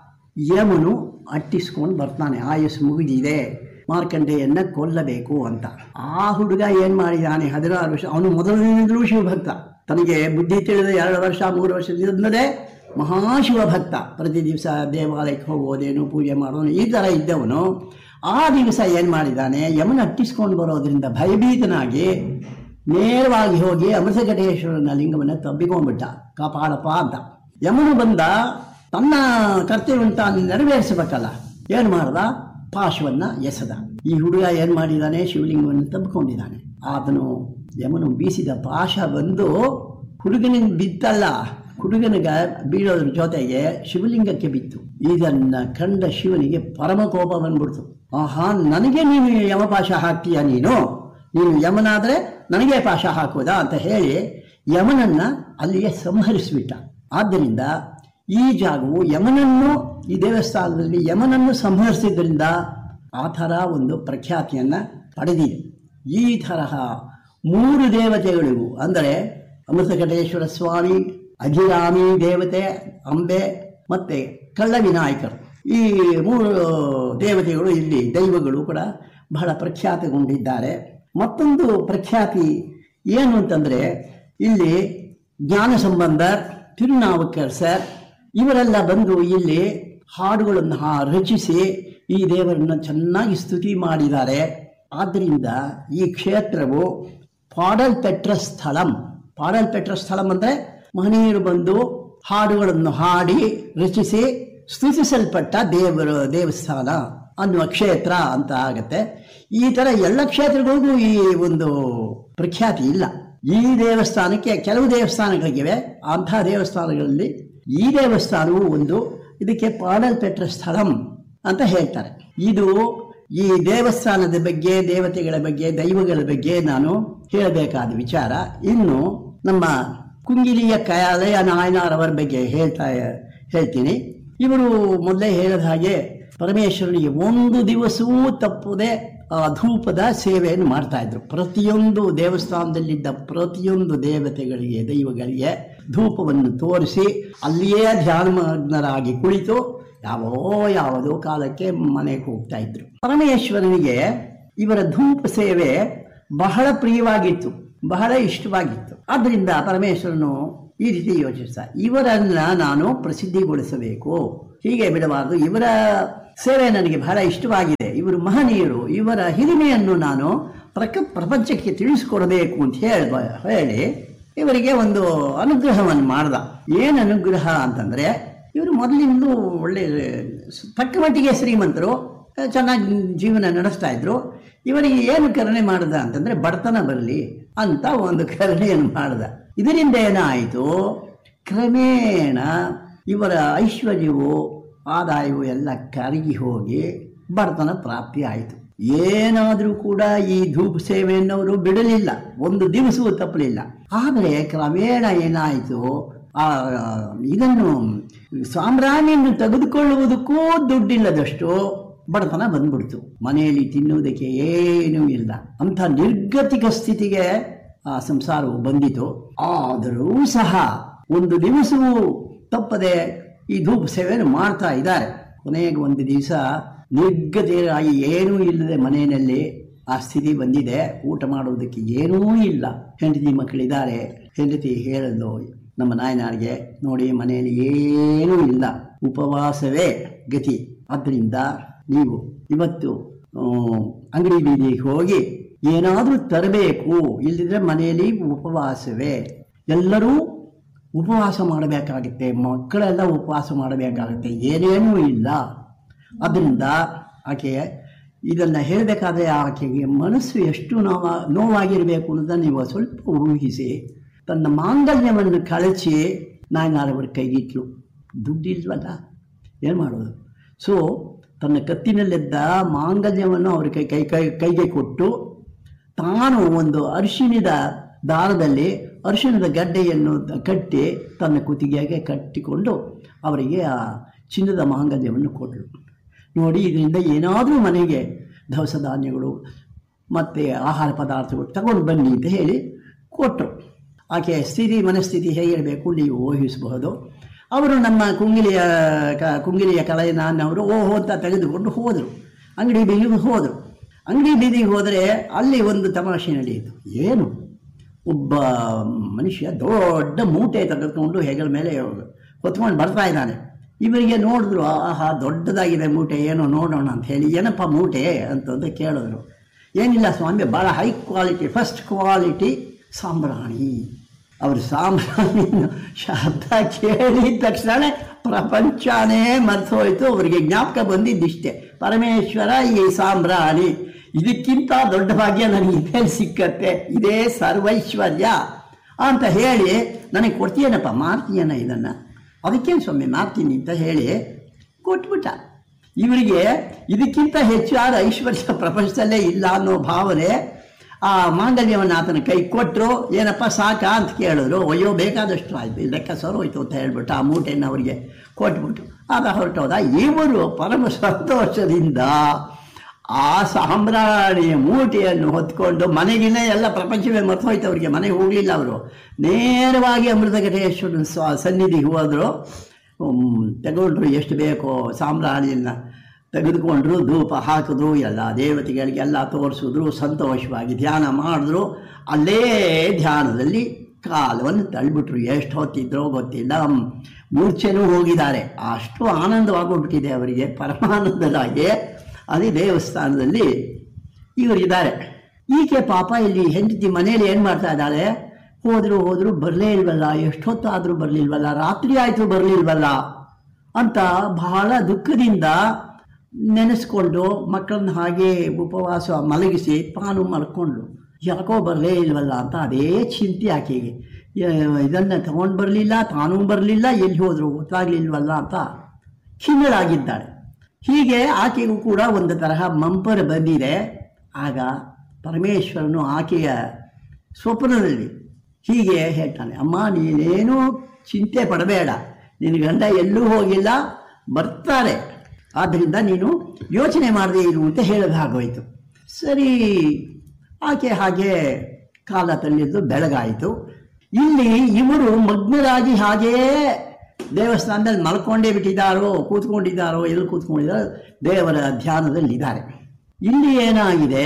ಯಮನು ಅಟ್ಟಿಸ್ಕೊಂಡು ಬರ್ತಾನೆ ಆಯುಸ್ ಮುಗಿದಿದೆ ಮಾರ್ಕಂಡೇಯನ್ನ ಕೊಲ್ಲಬೇಕು ಅಂತ ಆ ಹುಡುಗ ಏನ್ ಮಾಡಿದಾನೆ ಹದಿನಾರು ವರ್ಷ ಅವನು ಮೊದಲಿನಿಂದಲೂ ಶಿವಭಕ್ತ ತನಗೆ ಬುದ್ಧಿ ತಿಳಿದ ಎರಡು ವರ್ಷ ಮೂರು ವರ್ಷದಿಂದಲೇ ಮಹಾಶಿವ ಭಕ್ತ ಪ್ರತಿ ದಿವಸ ದೇವಾಲಯಕ್ಕೆ ಹೋಗೋದೇನು ಪೂಜೆ ಮಾಡೋನು ಈ ಥರ ಇದ್ದವನು ಆ ದಿವಸ ಏನು ಮಾಡಿದ್ದಾನೆ ಯಮನ ಅಟ್ಟಿಸ್ಕೊಂಡು ಬರೋದ್ರಿಂದ ಭಯಭೀತನಾಗಿ ನೇರವಾಗಿ ಹೋಗಿ ಅಮೃತಘಟೇಶ್ವರನ ಲಿಂಗವನ್ನು ತಬ್ಬಿಕೊಂಡ್ಬಿಟ್ಟ ಕಾಪಾಡಪ್ಪ ಅಂತ ಯಮನು ಬಂದ ತನ್ನ ಕರ್ತವ್ಯವನ್ನು ತಾನು ನೆರವೇರಿಸಬೇಕಲ್ಲ ಏನು ಮಾಡ್ದ ಪಾಶವನ್ನ ಎಸೆದ ಈ ಹುಡುಗ ಏನು ಮಾಡಿದ್ದಾನೆ ಶಿವಲಿಂಗವನ್ನು ತಬ್ಬಿಕೊಂಡಿದ್ದಾನೆ ಆತನು ಯಮನು ಬೀಸಿದ ಪಾಶ ಬಂದು ಹುಡುಗನಿಗೆ ಬಿತ್ತಲ್ಲ ಹುಡುಗನಿಗೆ ಬೀಳೋದ್ರ ಜೊತೆಗೆ ಶಿವಲಿಂಗಕ್ಕೆ ಬಿತ್ತು ಇದನ್ನ ಕಂಡ ಶಿವನಿಗೆ ಪರಮ ಕೋಪ ಬಂದ್ಬಿಡ್ತು ಆಹಾ ನನಗೆ ನೀನು ಯಮಪಾಶ ಹಾಕ್ತೀಯ ನೀನು ನೀನು ಯಮನಾದ್ರೆ ನನಗೆ ಪಾಶ ಹಾಕುವುದಾ ಅಂತ ಹೇಳಿ ಯಮನನ್ನ ಅಲ್ಲಿಯೇ ಸಂಹರಿಸಿಬಿಟ್ಟ ಆದ್ದರಿಂದ ಈ ಜಾಗವು ಯಮನನ್ನು ಈ ದೇವಸ್ಥಾನದಲ್ಲಿ ಯಮನನ್ನು ಸಂಹರಿಸಿದ್ರಿಂದ ಆ ಥರ ಒಂದು ಪ್ರಖ್ಯಾತಿಯನ್ನ ಪಡೆದಿದೆ ಈ ತರಹ ಮೂರು ದೇವತೆಗಳಿಗೂ ಅಂದರೆ ಅಮೃತಘಟೇಶ್ವರ ಸ್ವಾಮಿ ಅಧಿರಾಮಿ ದೇವತೆ ಅಂಬೆ ಮತ್ತೆ ಕಳ್ಳ ವಿನಾಯಕರು ಈ ಮೂರು ದೇವತೆಗಳು ಇಲ್ಲಿ ದೈವಗಳು ಕೂಡ ಬಹಳ ಪ್ರಖ್ಯಾತಗೊಂಡಿದ್ದಾರೆ ಮತ್ತೊಂದು ಪ್ರಖ್ಯಾತಿ ಏನು ಅಂತಂದ್ರೆ ಇಲ್ಲಿ ಜ್ಞಾನ ಸಂಬಂಧ ತಿರುನಾವುಕರ್ ಸರ್ ಇವರೆಲ್ಲ ಬಂದು ಇಲ್ಲಿ ಹಾಡುಗಳನ್ನು ಹಾ- ರಚಿಸಿ ಈ ದೇವರನ್ನ ಚೆನ್ನಾಗಿ ಸ್ತುತಿ ಮಾಡಿದ್ದಾರೆ ಆದ್ದರಿಂದ ಈ ಕ್ಷೇತ್ರವು ಪಾಡಲ್ಪೆಟ್ರ ಸ್ಥಳಂ ಪಾಡಲ್ಪೆಟ್ರ ಸ್ಥಳಂ ಅಂದ್ರೆ ಮಹನೀಯರು ಬಂದು ಹಾಡುಗಳನ್ನು ಹಾಡಿ ರಚಿಸಿ ಸ್ತುತಿಸಲ್ಪಟ್ಟ ದೇವರ ದೇವಸ್ಥಾನ ಅನ್ನುವ ಕ್ಷೇತ್ರ ಅಂತ ಆಗತ್ತೆ ಈ ತರ ಎಲ್ಲ ಕ್ಷೇತ್ರಗಳಿಗೂ ಈ ಒಂದು ಪ್ರಖ್ಯಾತಿ ಇಲ್ಲ ಈ ದೇವಸ್ಥಾನಕ್ಕೆ ಕೆಲವು ದೇವಸ್ಥಾನಗಳಿವೆ ಅಂಥ ದೇವಸ್ಥಾನಗಳಲ್ಲಿ ಈ ದೇವಸ್ಥಾನವು ಒಂದು ಇದಕ್ಕೆ ಪಾಡಲ್ಪೆಟ್ರ ಸ್ಥಳಂ ಅಂತ ಹೇಳ್ತಾರೆ ಇದು ಈ ದೇವಸ್ಥಾನದ ಬಗ್ಗೆ ದೇವತೆಗಳ ಬಗ್ಗೆ ದೈವಗಳ ಬಗ್ಗೆ ನಾನು ಹೇಳಬೇಕಾದ ವಿಚಾರ ಇನ್ನು ನಮ್ಮ ಕುಂಗಿಲಿಯ ಕಯಾಲಯ ನಾಯನಾರವರ ಬಗ್ಗೆ ಹೇಳ್ತಾ ಹೇಳ್ತೀನಿ ಇವರು ಮೊದಲೇ ಹೇಳಿದ ಹಾಗೆ ಪರಮೇಶ್ವರನಿಗೆ ಒಂದು ದಿವಸವೂ ತಪ್ಪದೆ ಆ ಧೂಪದ ಸೇವೆಯನ್ನು ಮಾಡ್ತಾ ಇದ್ರು ಪ್ರತಿಯೊಂದು ದೇವಸ್ಥಾನದಲ್ಲಿದ್ದ ಪ್ರತಿಯೊಂದು ದೇವತೆಗಳಿಗೆ ದೈವಗಳಿಗೆ ಧೂಪವನ್ನು ತೋರಿಸಿ ಅಲ್ಲಿಯೇ ಧ್ಯಾನಮಗ್ನರಾಗಿ ಕುಳಿತು ಯಾವೋ ಯಾವುದೋ ಕಾಲಕ್ಕೆ ಮನೆಗೆ ಹೋಗ್ತಾ ಇದ್ರು ಪರಮೇಶ್ವರನಿಗೆ ಇವರ ಧೂಪ ಸೇವೆ ಬಹಳ ಪ್ರಿಯವಾಗಿತ್ತು ಬಹಳ ಇಷ್ಟವಾಗಿತ್ತು ಆದ್ದರಿಂದ ಪರಮೇಶ್ವರನು ಈ ರೀತಿ ಯೋಚಿಸ್ತಾ ಇವರನ್ನ ನಾನು ಪ್ರಸಿದ್ಧಿಗೊಳಿಸಬೇಕು ಹೀಗೆ ಬಿಡಬಾರದು ಇವರ ಸೇವೆ ನನಗೆ ಬಹಳ ಇಷ್ಟವಾಗಿದೆ ಇವರು ಮಹನೀಯರು ಇವರ ಹಿರಿಮೆಯನ್ನು ನಾನು ಪ್ರಕ ಪ್ರಪಂಚಕ್ಕೆ ತಿಳಿಸಿಕೊಡಬೇಕು ಅಂತ ಹೇಳಿ ಹೇಳಿ ಇವರಿಗೆ ಒಂದು ಅನುಗ್ರಹವನ್ನು ಮಾಡ್ದ ಏನು ಅನುಗ್ರಹ ಅಂತಂದ್ರೆ ಇವರು ಮೊದಲಿಂದಲೂ ಒಳ್ಳೆ ತಕ್ಕ ಮಟ್ಟಿಗೆ ಶ್ರೀಮಂತರು ಚೆನ್ನಾಗಿ ಜೀವನ ನಡೆಸ್ತಾ ಇದ್ರು ಇವರಿಗೆ ಏನು ಕರುಣೆ ಮಾಡ್ದ ಅಂತಂದ್ರೆ ಬಡತನ ಬರಲಿ ಅಂತ ಒಂದು ಕರುಣೆಯನ್ನು ಮಾಡ್ದ ಇದರಿಂದ ಏನಾಯಿತು ಕ್ರಮೇಣ ಇವರ ಐಶ್ವರ್ಯವು ಆದಾಯವು ಎಲ್ಲ ಕರಗಿ ಹೋಗಿ ಬಡತನ ಪ್ರಾಪ್ತಿ ಆಯಿತು ಏನಾದರೂ ಕೂಡ ಈ ಧೂಪ ಸೇವೆಯನ್ನು ಅವರು ಬಿಡಲಿಲ್ಲ ಒಂದು ದಿವಸವೂ ತಪ್ಪಲಿಲ್ಲ ಆದರೆ ಕ್ರಮೇಣ ಏನಾಯಿತು ಆ ಇದನ್ನು ಸಾಮ್ರಾಣಿಯನ್ನು ತೆಗೆದುಕೊಳ್ಳುವುದಕ್ಕೂ ದುಡ್ಡಿಲ್ಲದಷ್ಟು ಬಡತನ ಬಂದ್ಬಿಡ್ತು ಮನೆಯಲ್ಲಿ ತಿನ್ನುವುದಕ್ಕೆ ಏನೂ ಇಲ್ಲ ಅಂಥ ನಿರ್ಗತಿಕ ಸ್ಥಿತಿಗೆ ಆ ಸಂಸಾರವು ಬಂದಿತು ಆದರೂ ಸಹ ಒಂದು ದಿವಸವೂ ತಪ್ಪದೆ ಈ ಧೂಪ ಸೇವೆಯನ್ನು ಮಾಡ್ತಾ ಇದ್ದಾರೆ ಕೊನೆಗೆ ಒಂದು ದಿವಸ ನಿರ್ಗತಿಯಾಗಿ ಏನೂ ಇಲ್ಲದೆ ಮನೆಯಲ್ಲಿ ಆ ಸ್ಥಿತಿ ಬಂದಿದೆ ಊಟ ಮಾಡುವುದಕ್ಕೆ ಏನೂ ಇಲ್ಲ ಹೆಂಡತಿ ಮಕ್ಕಳಿದ್ದಾರೆ ಹೆಂಡತಿ ಹೇಳಲು ನಮ್ಮ ನಾಯನಾರಿಗೆ ನೋಡಿ ಮನೆಯಲ್ಲಿ ಏನೂ ಇಲ್ಲ ಉಪವಾಸವೇ ಗತಿ ಆದ್ದರಿಂದ ನೀವು ಇವತ್ತು ಆ, ಅಂಗಡಿ ಬೀದಿಗೆ ಹೋಗಿ ಏನಾದರೂ ತರಬೇಕು ಇಲ್ಲದಿದ್ರೆ ಮನೆಯಲ್ಲಿ ಉಪವಾಸವೇ ಎಲ್ಲರೂ ಉಪವಾಸ ಮಾಡಬೇಕಾಗುತ್ತೆ ಮಕ್ಕಳೆಲ್ಲ ಉಪವಾಸ ಮಾಡಬೇಕಾಗುತ್ತೆ ಏನೇನೂ ಇಲ್ಲ ಅದರಿಂದ ಆಕೆ ಇದನ್ನು ಹೇಳಬೇಕಾದ್ರೆ ಆಕೆಗೆ ಮನಸ್ಸು ಎಷ್ಟು ನೋವ ನೋವಾಗಿರಬೇಕು ಅನ್ನೋದನ್ನು ನೀವು ಸ್ವಲ್ಪ ಊಹಿಸಿ ತನ್ನ ಮಾಂಗಲ್ಯವನ್ನು ಕಳಚಿ ನಾಯನಾರವರ ಕೈಗಿಟ್ಲು ದುಡ್ಡಿಲ್ವಲ್ಲ ಏನು ಮಾಡೋದು ಸೊ ತನ್ನ ಕತ್ತಿನಲ್ಲಿದ್ದ ಮಾಂಗಲ್ಯವನ್ನು ಅವ್ರ ಕೈ ಕೈ ಕೈ ಕೈಗೆ ಕೊಟ್ಟು ತಾನು ಒಂದು ಅರಿಶಿಣದ ದಾರದಲ್ಲಿ ಅರಿಶಿಣದ ಗಡ್ಡೆಯನ್ನು ಕಟ್ಟಿ ತನ್ನ ಕುತ್ತಿಗೆಗೆ ಕಟ್ಟಿಕೊಂಡು ಅವರಿಗೆ ಆ ಚಿನ್ನದ ಮಾಂಗಲ್ಯವನ್ನು ಕೊಟ್ಟಳು ನೋಡಿ ಇದರಿಂದ ಏನಾದರೂ ಮನೆಗೆ ದವಸ ಧಾನ್ಯಗಳು ಮತ್ತು ಆಹಾರ ಪದಾರ್ಥಗಳು ತಗೊಂಡು ಬನ್ನಿ ಅಂತ ಹೇಳಿ ಕೊಟ್ಟರು ಆಕೆ ಸ್ಥಿತಿ ಮನಸ್ಥಿತಿ ಹೇಗಿರಬೇಕು ನೀವು ಊಹಿಸಬಹುದು ಅವರು ನಮ್ಮ ಕುಂಗಿಲಿಯ ಕ ಕುಂಗಿಲಿಯ ಕಲೆಯನ್ನವರು ಓಹೋ ಅಂತ ತೆಗೆದುಕೊಂಡು ಹೋದರು ಅಂಗಡಿ ಬೀದಿಗೆ ಹೋದರು ಅಂಗಡಿ ಬೀದಿಗೆ ಹೋದರೆ ಅಲ್ಲಿ ಒಂದು ತಮಾಷೆ ನಡೆಯಿತು ಏನು ಒಬ್ಬ ಮನುಷ್ಯ ದೊಡ್ಡ ಮೂಟೆ ತೆಗೆದುಕೊಂಡು ಹೆಗಲ ಮೇಲೆ ಹೊತ್ಕೊಂಡು ಬರ್ತಾ ಇದ್ದಾನೆ ಇವರಿಗೆ ನೋಡಿದ್ರು ಆಹಾ ದೊಡ್ಡದಾಗಿದೆ ಮೂಟೆ ಏನೋ ನೋಡೋಣ ಅಂತ ಹೇಳಿ ಏನಪ್ಪ ಮೂಟೆ ಅಂತಂದು ಕೇಳಿದ್ರು ಏನಿಲ್ಲ ಸ್ವಾಮಿ ಭಾಳ ಹೈ ಕ್ವಾಲಿಟಿ ಫಸ್ಟ್ ಕ್ವಾಲಿಟಿ ಸಾಂಬ್ರಾಣಿ ಅವರು ಸಾಂಬ್ರಾಣಿ ಶಬ್ದ ಕೇಳಿದ ತಕ್ಷಣ ಪ್ರಪಂಚನೇ ಮರ್ತು ಹೋಯ್ತು ಅವರಿಗೆ ಜ್ಞಾಪಕ ಬಂದಿದ್ದಿಷ್ಟೇ ಪರಮೇಶ್ವರ ಈ ಸಾಂಬ್ರಾಣಿ ಇದಕ್ಕಿಂತ ದೊಡ್ಡ ಭಾಗ್ಯ ನನಗೆ ಇನ್ನೇನು ಸಿಕ್ಕತ್ತೆ ಇದೇ ಸರ್ವೈಶ್ವರ್ಯ ಅಂತ ಹೇಳಿ ನನಗೆ ಕೊಡ್ತೀಯನಪ್ಪ ಮಾಡ್ತೀಯನ ಇದನ್ನು ಅದಕ್ಕೇನು ಸ್ವಾಮಿ ಮಾಡ್ತೀನಿ ಅಂತ ಹೇಳಿ ಕೊಟ್ಬಿಟ್ಟ ಇವರಿಗೆ ಇದಕ್ಕಿಂತ ಹೆಚ್ಚಾದ ಐಶ್ವರ್ಯ ಪ್ರಪಂಚದಲ್ಲೇ ಇಲ್ಲ ಅನ್ನೋ ಭಾವನೆ ಆ ಮಾಂಗಲ್ಯವನ್ನು ಆತನ ಕೈ ಕೊಟ್ಟರು ಏನಪ್ಪ ಸಾಕಾ ಅಂತ ಕೇಳಿದ್ರು ಅಯ್ಯೋ ಬೇಕಾದಷ್ಟು ಆಯ್ತು ಲೆಕ್ಕ ಸರೋಯ್ತು ಅಂತ ಹೇಳ್ಬಿಟ್ಟು ಆ ಮೂಟೆಯನ್ನು ಅವರಿಗೆ ಕೊಟ್ಬಿಟ್ಟು ಆಗ ಹೊರಟೋದ ಇವರು ಪರಮ ಸಂತೋಷದಿಂದ ಆ ಸಾಂಬ್ರಾಣಿಯ ಮೂಟೆಯನ್ನು ಹೊತ್ಕೊಂಡು ಮನೆಗಿನೇ ಎಲ್ಲ ಪ್ರಪಂಚವೇ ಮರ್ತೋಯ್ತು ಅವರಿಗೆ ಮನೆಗೆ ಹೋಗಲಿಲ್ಲ ಅವರು ನೇರವಾಗಿ ಅಮೃತಘಟೇಶ್ವರನ ಸ್ವ ಸನ್ನಿಧಿಗೆ ಹೋದರು ತಗೊಂಡ್ರು ಎಷ್ಟು ಬೇಕೋ ಸಾಂಬ್ರಾಣಿಯನ್ನು ತೆಗೆದುಕೊಂಡ್ರು ಧೂಪ ಹಾಕಿದ್ರು ಎಲ್ಲ ದೇವತೆಗಳಿಗೆಲ್ಲ ತೋರಿಸಿದ್ರು ಸಂತೋಷವಾಗಿ ಧ್ಯಾನ ಮಾಡಿದ್ರು ಅಲ್ಲೇ ಧ್ಯಾನದಲ್ಲಿ ಕಾಲವನ್ನು ತಳ್ಳಿಬಿಟ್ರು ಎಷ್ಟು ಹೊತ್ತಿದ್ರೋ ಗೊತ್ತಿಲ್ಲ ಮೂರ್ಛೆನೂ ಹೋಗಿದ್ದಾರೆ ಅಷ್ಟು ಆನಂದವಾಗೋಗ್ಬಿಟ್ಟಿದೆ ಅವರಿಗೆ ಪರಮಾನಂದರಾಗಿ ಅದೇ ದೇವಸ್ಥಾನದಲ್ಲಿ ಇವರಿದ್ದಾರೆ ಈಕೆ ಪಾಪ ಇಲ್ಲಿ ಹೆಂಡತಿ ಮನೇಲಿ ಏನು ಮಾಡ್ತಾ ಇದ್ದಾಳೆ ಹೋದ್ರು ಹೋದ್ರು ಬರಲೇ ಇಲ್ವಲ್ಲ ಎಷ್ಟೊತ್ತಾದರೂ ಬರಲಿಲ್ವಲ್ಲ ರಾತ್ರಿ ಆಯಿತು ಬರಲಿಲ್ವಲ್ಲ ಅಂತ ಬಹಳ ದುಃಖದಿಂದ ನೆನೆಸ್ಕೊಂಡು ಮಕ್ಕಳನ್ನ ಹಾಗೆ ಉಪವಾಸ ಮಲಗಿಸಿ ತಾನು ಮಲ್ಕೊಂಡ್ಳು ಯಾಕೋ ಬರಲೇ ಇಲ್ವಲ್ಲ ಅಂತ ಅದೇ ಚಿಂತೆ ಆಕೆಗೆ ಇದನ್ನು ತಗೊಂಡು ಬರಲಿಲ್ಲ ತಾನೂ ಬರಲಿಲ್ಲ ಎಲ್ಲಿ ಹೋದ್ರು ಗೊತ್ತಾಗ್ಲಿಲ್ವಲ್ಲ ಅಂತ ಖಿನ್ನಳಾಗಿದ್ದಾಳೆ ಹೀಗೆ ಆಕೆಗೂ ಕೂಡ ಒಂದು ತರಹ ಮಂಪರ ಬಂದಿದೆ ಆಗ ಪರಮೇಶ್ವರನು ಆಕೆಯ ಸ್ವಪ್ನದಲ್ಲಿ ಹೀಗೆ ಹೇಳ್ತಾನೆ ಅಮ್ಮ ನೀನೇನೂ ಚಿಂತೆ ಪಡಬೇಡ ನಿನ್ನ ಗಂಡ ಎಲ್ಲೂ ಹೋಗಿಲ್ಲ ಬರ್ತಾರೆ ಆದ್ದರಿಂದ ನೀನು ಯೋಚನೆ ಮಾಡದೇ ಇರು ಅಂತ ಹೇಳಿದ ಹಾಗೋಯ್ತು ಸರಿ ಆಕೆ ಹಾಗೆ ಕಾಲ ತಳ್ಳಿದ್ದು ಬೆಳಗಾಯಿತು ಇಲ್ಲಿ ಇವರು ಮಗ್ನರಾಗಿ ಹಾಗೇ ದೇವಸ್ಥಾನದಲ್ಲಿ ಮಲ್ಕೊಂಡೇ ಬಿಟ್ಟಿದ್ದಾರೋ ಕೂತ್ಕೊಂಡಿದ್ದಾರೋ ಎಲ್ಲಿ ಕೂತ್ಕೊಂಡಿದ್ದಾರೋ ದೇವರ ಧ್ಯಾನದಲ್ಲಿದ್ದಾರೆ ಇಲ್ಲಿ ಏನಾಗಿದೆ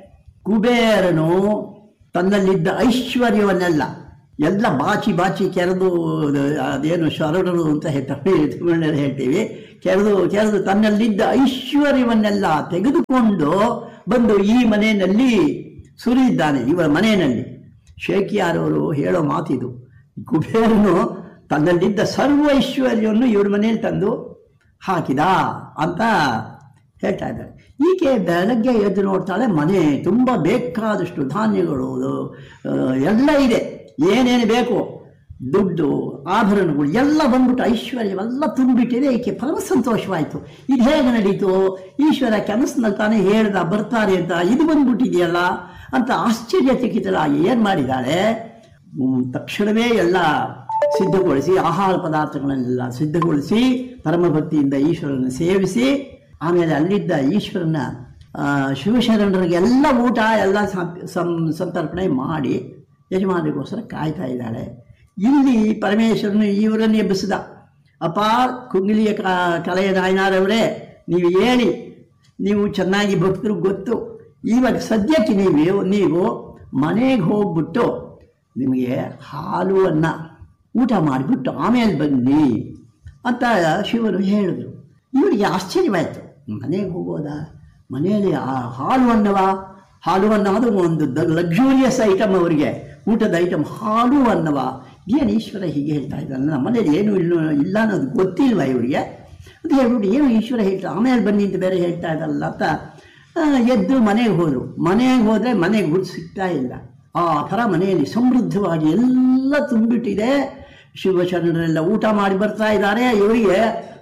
ಕುಬೇರನು ತನ್ನಲ್ಲಿದ್ದ ಐಶ್ವರ್ಯವನ್ನೆಲ್ಲ ಎಲ್ಲ ಬಾಚಿ ಬಾಚಿ ಕೆರೆದು ಅದೇನು ಶರಣರು ಅಂತ ಹೇಳ್ತಾರೆ ತಮಿಳಿನಲ್ಲಿ ಹೇಳ್ತೀವಿ ಕೆರೆದು ಕೆರೆದು ತನ್ನಲ್ಲಿದ್ದ ಐಶ್ವರ್ಯವನ್ನೆಲ್ಲ ತೆಗೆದುಕೊಂಡು ಬಂದು ಈ ಮನೆಯಲ್ಲಿ ಸುರಿದಿದ್ದಾನೆ ಇವರ ಮನೆಯಲ್ಲಿ ಶೇಖಿಯಾರವರು ಹೇಳೋ ಮಾತಿದು ಕುಬೇರನು ತನ್ನಲ್ಲಿದ್ದ ಸರ್ವ ಐಶ್ವರ್ಯವನ್ನು ಇವ್ರ ಮನೇಲಿ ತಂದು ಹಾಕಿದ ಅಂತ ಹೇಳ್ತಾ ಇದ್ದಾರೆ ಈಕೆ ಬೆಳಗ್ಗೆ ಎದ್ದು ನೋಡ್ತಾಳೆ ಮನೆ ತುಂಬ ಬೇಕಾದಷ್ಟು ಧಾನ್ಯಗಳು ಆ, ಎಲ್ಲ ಇದೆ ಏನೇನು ಬೇಕು ದುಡ್ಡು ಆಭರಣಗಳು ಎಲ್ಲ ಬಂದ್ಬಿಟ್ಟು ಐಶ್ವರ್ಯವೆಲ್ಲ ತುಂಬಿಟ್ಟಿದೆ ಈಕೆ ಪರಮ ಸಂತೋಷವಾಯಿತು ಇದು ಹೇಗೆ ನಡೀತು ಈಶ್ವರ ಕನಸಿನಲ್ಲಿ ತಾನೇ ಹೇಳ್ದ ಬರ್ತಾರೆ ಅಂತ ಇದು ಬಂದ್ಬಿಟ್ಟಿದೆಯಲ್ಲ ಅಂತ ಆಶ್ಚರ್ಯಚಕಿತರಾಗಿ ಏನು ಮಾಡಿದ್ದಾಳೆ ಹ್ಮ್, ತಕ್ಷಣವೇ ಎಲ್ಲ ಸಿದ್ಧಗೊಳಿಸಿ ಆಹಾರ ಪದಾರ್ಥಗಳನ್ನೆಲ್ಲ ಸಿದ್ಧಗೊಳಿಸಿ ಪರಮಭಕ್ತಿಯಿಂದ ಈಶ್ವರನ ಸೇವಿಸಿ ಆಮೇಲೆ ಅಲ್ಲಿದ್ದ ಈಶ್ವರನ ಆ, ಶಿವಶರಣರಿಗೆಲ್ಲ ಊಟ ಎಲ್ಲ ಸಂ- ಸಂ- ಸಂತರ್ಪಣೆ ಮಾಡಿ ಯಜಮಾನಿಗೋಸ್ಕರ ಕಾಯ್ತಾ ಇದ್ದಾಳೆ ಇಲ್ಲಿ ಪರಮೇಶ್ವರನು ಇವರನ್ನು ಎಬ್ಬಿಸಿದ ಅಪ್ಪ ಕುಂಗಿಲಿಯ ಕ ಕಲೆಯ ನಾಯನಾರವರೇ ನೀವು ಹೇಳಿ ನೀವು ಚೆನ್ನಾಗಿ ಭಕ್ತರು ಗೊತ್ತು ಇವಾಗ ಸದ್ಯಕ್ಕೆ ನೀವು ನೀವು ಮನೆಗೆ ಹೋಗ್ಬಿಟ್ಟು ನಿಮಗೆ ಹಾಲು ಅನ್ನ ಊಟ ಮಾಡಿಬಿಟ್ಟು ಆಮೇಲೆ ಬನ್ನಿ ಅಂತ ಶಿವರು ಹೇಳಿದ್ರು ಇವರಿಗೆ ಆಶ್ಚರ್ಯವಾಯಿತು ಮನೆಗೆ ಹೋಗೋದಾ ಮನೆಯಲ್ಲಿ ಆ ಹಾಲು ಅನ್ನವ ಹಾಲು ಅನ್ನ ಅದು ಒಂದು ಲಕ್ಸುರಿಯಸ್ ಐಟಮ್ ಅವರಿಗೆ ಊಟದ ಐಟಮ್ ಹಾಲು ಅನ್ನವ ಏನು ಈಶ್ವರ ಹೀಗೆ ಹೇಳ್ತಾ ಇದ್ದಾನೆ ನಮ್ಮ ಮನೇಲಿ ಏನು ಇಲ್ಲ ಇಲ್ಲ ಅನ್ನೋದು ಗೊತ್ತಿಲ್ವ ಇವರಿಗೆ ಅದು ಹೇಳ್ಬಿಟ್ಟು ಏನು ಈಶ್ವರ ಹೇಳ್ತಾ ಆಮೇಲೆ ಬನ್ನಿ ಅಂತ ಬೇರೆ ಹೇಳ್ತಾ ಇದ್ದಲ್ಲ ಅಂತ ಆ, ಎದ್ದು ಮನೆಗೆ ಹೋದರು ಮನೆಗೆ ಹೋದರೆ ಮನೆಗೆ ಗುಡ್ ಸಿಗ್ತಾ ಇಲ್ಲ ಆ ಥರ ಮನೆಯಲ್ಲಿ ಸಮೃದ್ಧವಾಗಿ ಎಲ್ಲ ತುಂಬಿಟ್ಟಿದೆ ಶಿವಶರಣರೆಲ್ಲ ಊಟ ಮಾಡಿ ಬರ್ತಾ ಇದ್ದಾರೆ ಇವರಿಗೆ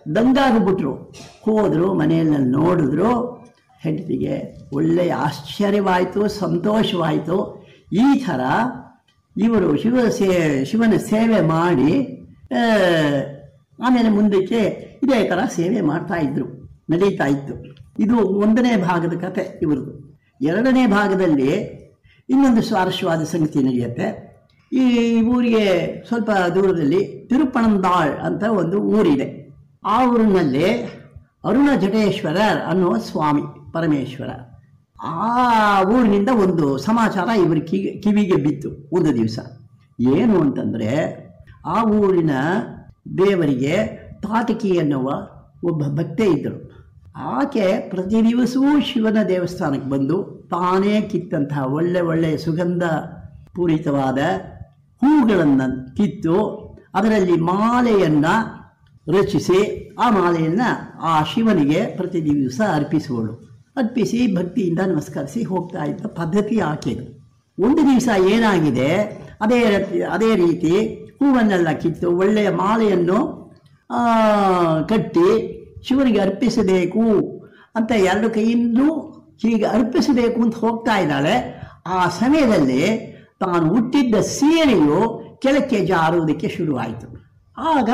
ದಂಗಾಗ್ಬಿಟ್ರು ಹೋದರು ಮನೆಯಲ್ಲಿ ನೋಡಿದ್ರು ಹೆಂಡತಿಗೆ ಒಳ್ಳೆಯ ಆಶ್ಚರ್ಯವಾಯಿತು ಸಂತೋಷವಾಯಿತು ಈ ಥರ ಇವರು ಶಿವ ಸೇ ಶಿವನ ಸೇವೆ ಮಾಡಿ ಆ, ಆಮೇಲೆ ಮುಂದಕ್ಕೆ ಇದೇ ಥರ ಸೇವೆ ಮಾಡ್ತಾ ಇದ್ರು ನಡೀತಾ ಇತ್ತು ಇದು ಒಂದನೇ ಭಾಗದ ಕತೆ ಇವ್ರದ್ದು ಎರಡನೇ ಭಾಗದಲ್ಲಿ ಇನ್ನೊಂದು ಸ್ವಾರಸ್ಯವಾದ ಸಂಗತಿ ನಡೆಯುತ್ತೆ ಈ ಊರಿಗೆ ಸ್ವಲ್ಪ ದೂರದಲ್ಲಿ ತಿರುಪಣಂದಾಳ್ ಅಂತ ಒಂದು ಊರಿದೆ ಆ ಊರಿನಲ್ಲಿ ಅರುಣ ಜಟೇಶ್ವರ ಅನ್ನುವ ಸ್ವಾಮಿ ಪರಮೇಶ್ವರ ಆ ಊರಿನಿಂದ ಒಂದು ಸಮಾಚಾರ ಇವ್ರ ಕಿವಿ ಕಿವಿಗೆ ಬಿತ್ತು ಒಂದು ದಿವಸ ಏನು ಅಂತಂದರೆ ಆ ಊರಿನ ದೇವರಿಗೆ ತಾಟಕಿ ಎನ್ನುವ ಒಬ್ಬ ಭಕ್ತೆ ಇದ್ದರು ಆಕೆ ಪ್ರತಿ ದಿವಸವೂ ಶಿವನ ದೇವಸ್ಥಾನಕ್ಕೆ ಬಂದು ತಾನೇ ಕಿತ್ತಂತಹ ಒಳ್ಳೆ ಒಳ್ಳೆ ಸುಗಂಧ ಪೂರಿತವಾದ ಹೂಗಳನ್ನು ಕಿತ್ತು ಅದರಲ್ಲಿ ಮಾಲೆಯನ್ನು ರಚಿಸಿ ಆ ಮಾಲೆಯನ್ನು ಆ ಶಿವನಿಗೆ ಪ್ರತಿ ದಿವಸ ಅರ್ಪಿಸುವಳು ಅರ್ಪಿಸಿ ಭಕ್ತಿಯಿಂದ ನಮಸ್ಕರಿಸಿ ಹೋಗ್ತಾ ಇದ್ದ ಪದ್ಧತಿ ಆಕೆದು ಒಂದು ದಿವಸ ಏನಾಗಿದೆ ಅದೇ ರೀತಿ- ಅದೇ ರೀತಿ ಹೂವನ್ನೆಲ್ಲ ಕಿತ್ತು ಒಳ್ಳೆಯ ಮಾಲೆಯನ್ನು ಆ, ಕಟ್ಟಿ ಶಿವನಿಗೆ ಅರ್ಪಿಸಬೇಕು ಅಂತ ಎರಡು ಕೈಯಿಂದಲೂ ಹೀಗೆ ಅರ್ಪಿಸಬೇಕು ಅಂತ ಹೋಗ್ತಾ ಇದ್ದಾಳೆ ಆ ಸಮಯದಲ್ಲಿ ತಾನು ಹುಟ್ಟಿದ್ದ ಸೀರೆಯು ಕೆಳಕ್ಕೆ ಜಾರುವುದಕ್ಕೆ ಶುರುವಾಯಿತು ಆಗ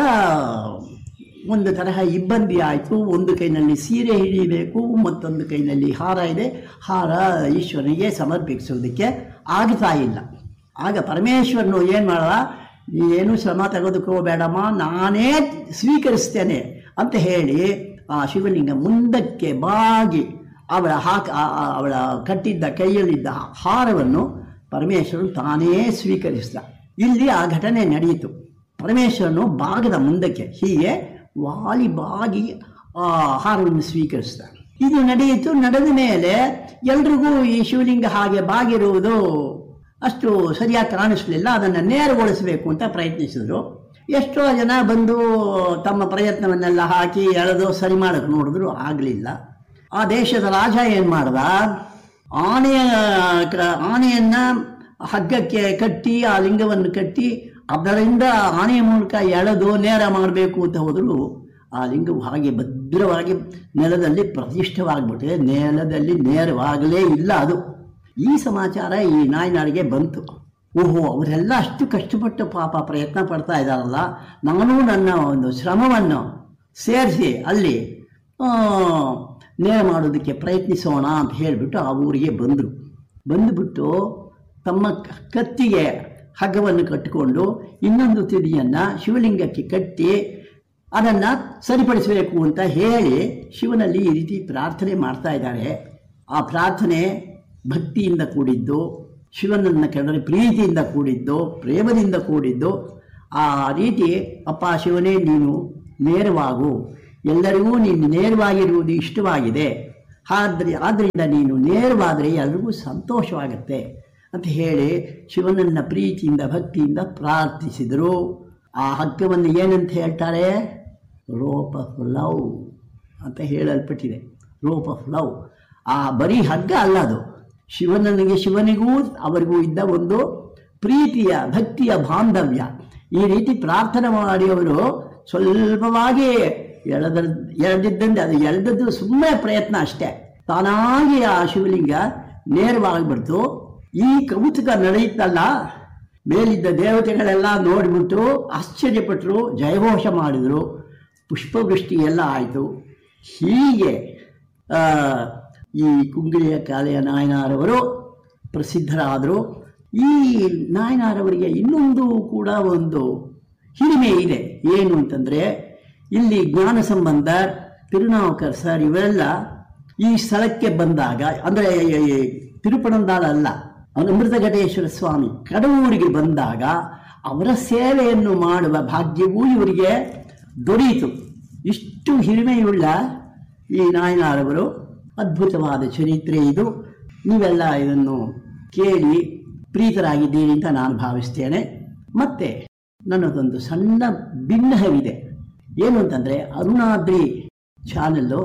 ಒಂದು ತರಹ ಇಬ್ಬಂದಿ ಆಯಿತು ಒಂದು ಕೈನಲ್ಲಿ ಸೀರೆ ಹಿಡಿಯಬೇಕು ಮತ್ತೊಂದು ಕೈನಲ್ಲಿ ಹಾರ ಇದೆ ಹಾರ ಈಶ್ವರನಿಗೆ ಸಮರ್ಪಿಸುವುದಕ್ಕೆ ಆಗ್ತಾ ಇಲ್ಲ ಆಗ ಪರಮೇಶ್ವರನು ಏನು ಮಾಡಲ್ಲ ಏನು ಶ್ರಮ ತೆಗೆದುಕೋಬೇಡಮ್ಮ ನಾನೇ ಸ್ವೀಕರಿಸ್ತೇನೆ ಅಂತ ಹೇಳಿ ಆ ಶಿವಲಿಂಗ ಮುಂದಕ್ಕೆ ಬಾಗಿ ಅವಳ ಹಾಕ ಆ- ಆ- ಅವಳ ಕಟ್ಟಿದ್ದ ಕೈಯಲ್ಲಿದ್ದ ಹಾರವನ್ನು ಪರಮೇಶ್ವರನು ತಾನೇ ಸ್ವೀಕರಿಸಿದ ಇಲ್ಲಿ ಆ ಘಟನೆ ನಡೆಯಿತು ಪರಮೇಶ್ವರನು ಭಾಗದ ಮುಂದಕ್ಕೆ ಹೀಗೆ ವಾಲಿ ಬಾಗಿ ಆ ಹಾರವನ್ನು ಸ್ವೀಕರಿಸಿದ ಇದು ನಡೆಯಿತು ನಡೆದ ಮೇಲೆ ಎಲ್ರಿಗೂ ಈ ಶಿವಲಿಂಗ ಹಾಗೆ ಬಾಗಿರುವುದು ಅಷ್ಟು ಸರಿಯಾಗಿ ಕಾಣಿಸ್ಲಿಲ್ಲ ಅದನ್ನು ನೇರಗೊಳಿಸಬೇಕು ಅಂತ ಪ್ರಯತ್ನಿಸಿದ್ರು ಎಷ್ಟೋ ಜನ ಬಂದು ತಮ್ಮ ಪ್ರಯತ್ನವನ್ನೆಲ್ಲ ಹಾಕಿ ಎಳೆದು ಸರಿ ಮಾಡಕ್ಕೆ ನೋಡಿದ್ರು ಆಗಲಿಲ್ಲ ಆ ದೇಶದ ರಾಜ ಏನು ಮಾಡ್ದ ಆನೆಯ ಕ- ಆನೆಯನ್ನ ಹಗ್ಗಕ್ಕೆ ಕಟ್ಟಿ ಆ ಲಿಂಗವನ್ನು ಕಟ್ಟಿ ಅದರಿಂದ ಆನೆಯ ಮೂಲಕ ಎಳೆದು ನೇರ ಮಾಡಬೇಕು ಅಂತ ಹೋದರೂ ಆ ಲಿಂಗವು ಹಾಗೆ ಭದ್ರವಾಗಿ ನೆಲದಲ್ಲಿ ಪ್ರತಿಷ್ಠವಾಗ್ಬಿಟ್ಟಿದೆ ನೆಲದಲ್ಲಿ ನೇರವಾಗಲೇ ಇಲ್ಲ ಅದು ಈ ಸಮಾಚಾರ ಈ ನಾಯಿನಾಡಿಗೆ ಬಂತು ಓಹೋ ಅವರೆಲ್ಲ ಅಷ್ಟು ಕಷ್ಟಪಟ್ಟು ಪಾಪ ಪ್ರಯತ್ನ ಪಡ್ತಾ ಇದ್ದಾರಲ್ಲ ನಾನು ನನ್ನ ಒಂದು ಶ್ರಮವನ್ನು ಸೇರಿಸಿ ಅಲ್ಲಿ ಆ, ನೇರ ಮಾಡೋದಕ್ಕೆ ಪ್ರಯತ್ನಿಸೋಣ ಅಂತ ಹೇಳಿಬಿಟ್ಟು ಆ ಊರಿಗೆ ಬಂದರು ಬಂದುಬಿಟ್ಟು ತಮ್ಮ ಕ- ಕತ್ತಿಗೆ ಹಗ್ಗವನ್ನು ಕಟ್ಟಿಕೊಂಡು ಇನ್ನೊಂದು ತುದಿಯನ್ನು ಶಿವಲಿಂಗಕ್ಕೆ ಕಟ್ಟಿ ಅದನ್ನು ಸರಿಪಡಿಸಬೇಕು ಅಂತ ಹೇಳಿ ಶಿವನಲ್ಲಿ ಈ ರೀತಿ ಪ್ರಾರ್ಥನೆ ಮಾಡ್ತಾ ಇದ್ದಾರೆ ಆ ಪ್ರಾರ್ಥನೆ ಭಕ್ತಿಯಿಂದ ಕೂಡಿದ್ದು ಶಿವನನ್ನು ಕೆಳಗೆ ಪ್ರೀತಿಯಿಂದ ಕೂಡಿದ್ದು ಪ್ರೇಮದಿಂದ ಕೂಡಿದ್ದು ಆ ರೀತಿ ಅಪ್ಪ ಶಿವನೇ ನೀನು ನೇರವಾಗು ಎಲ್ಲರಿಗೂ ನೀನು ನೇರವಾಗಿರುವುದು ಇಷ್ಟವಾಗಿದೆ ಆದ್ರೆ ಆದ್ದರಿಂದ ನೀನು ನೇರವಾದರೆ ಎಲ್ರಿಗೂ ಸಂತೋಷವಾಗುತ್ತೆ ಅಂತ ಹೇಳಿ ಶಿವನನ್ನ ಪ್ರೀತಿಯಿಂದ ಭಕ್ತಿಯಿಂದ ಪ್ರಾರ್ಥಿಸಿದರು ಆ ಹಗ್ಗವನ್ನು ಏನಂತ ಹೇಳ್ತಾರೆ ರೋಪ್ ಆಫ್ ಲವ್ ಅಂತ ಹೇಳಲ್ಪಟ್ಟಿದೆ ರೋಪ್ ಆಫ್ ಲವ್ ಆ ಬರೀ ಹಗ್ಗ ಅಲ್ಲ ಅದು ಶಿವನಿಗೆ ಶಿವನಿಗೂ ಅವರಿಗೂ ಇದ್ದ ಒಂದು ಪ್ರೀತಿಯ ಭಕ್ತಿಯ ಬಾಂಧವ್ಯ ಈ ರೀತಿ ಪ್ರಾರ್ಥನೆ ಮಾಡಿ ಅವರು ಸ್ವಲ್ಪವಾಗಿ ಎಳೆದ ಎಳೆದಿದ್ದಂತೆ ಅದು ಎಳೆದದ್ದು ಸುಮ್ಮನೆ ಪ್ರಯತ್ನ ಅಷ್ಟೇ ತಾನಾಗಿ ಆ ಶಿವಲಿಂಗ ನೇರವಾಗಿಬಿಡ್ತು ಈ ಕೌತುಕ ನಡೆಯುತ್ತಲ್ಲ ಮೇಲಿದ್ದ ದೇವತೆಗಳೆಲ್ಲ ನೋಡಿಬಿಟ್ಟು ಆಶ್ಚರ್ಯಪಟ್ಟರು ಜಯಘೋಷ ಮಾಡಿದರು ಪುಷ್ಪವೃಷ್ಟಿ ಎಲ್ಲ ಆಯಿತು ಹೀಗೆ ಆ, ಈ ಕುಂಗಿಳಿಯ ಕಾಲೆಯ ನಾಯನಾರವರು ಪ್ರಸಿದ್ಧರಾದರು ಈ ನಾಯನಾರವರಿಗೆ ಇನ್ನೊಂದು ಕೂಡ ಒಂದು ಹಿರಿಮೆ ಇದೆ ಏನು ಅಂತಂದರೆ ಇಲ್ಲಿ ಜ್ಞಾನ ಸಂಬಂಧ ತಿರುನಾವುಕರ್ ಸರ್ ಇವೆಲ್ಲ ಈ ಸ್ಥಳಕ್ಕೆ ಬಂದಾಗ ಅಂದರೆ ತಿರುಪಣಂದಾಳ ಅಲ್ಲ ಅಮೃತಘಟೇಶ್ವರ ಸ್ವಾಮಿ ಕಡವೂರಿಗೆ ಬಂದಾಗ ಅವರ ಸೇವೆಯನ್ನು ಮಾಡುವ ಭಾಗ್ಯವೂ ಇವರಿಗೆ ದೊರೆಯಿತು ಇಷ್ಟು ಹಿರಿಮೆಯುಳ್ಳ ಈ ನಾಯನಾರವರು ಅದ್ಭುತವಾದ ಚರಿತ್ರೆ ಇದು ನೀವೆಲ್ಲ ಇದನ್ನು ಕೇಳಿ ಪ್ರೀತರಾಗಿದ್ದೀರಿ ಅಂತ ನಾನು ಭಾವಿಸ್ತೇನೆ ಮತ್ತೆ ನನ್ನದೊಂದು ಸಣ್ಣ ಭಿನ್ನಹವಿದೆ ಏನು ಅಂತಂದರೆ ಅರುಣಾದ್ರಿ ಚಾನಲ್ಲು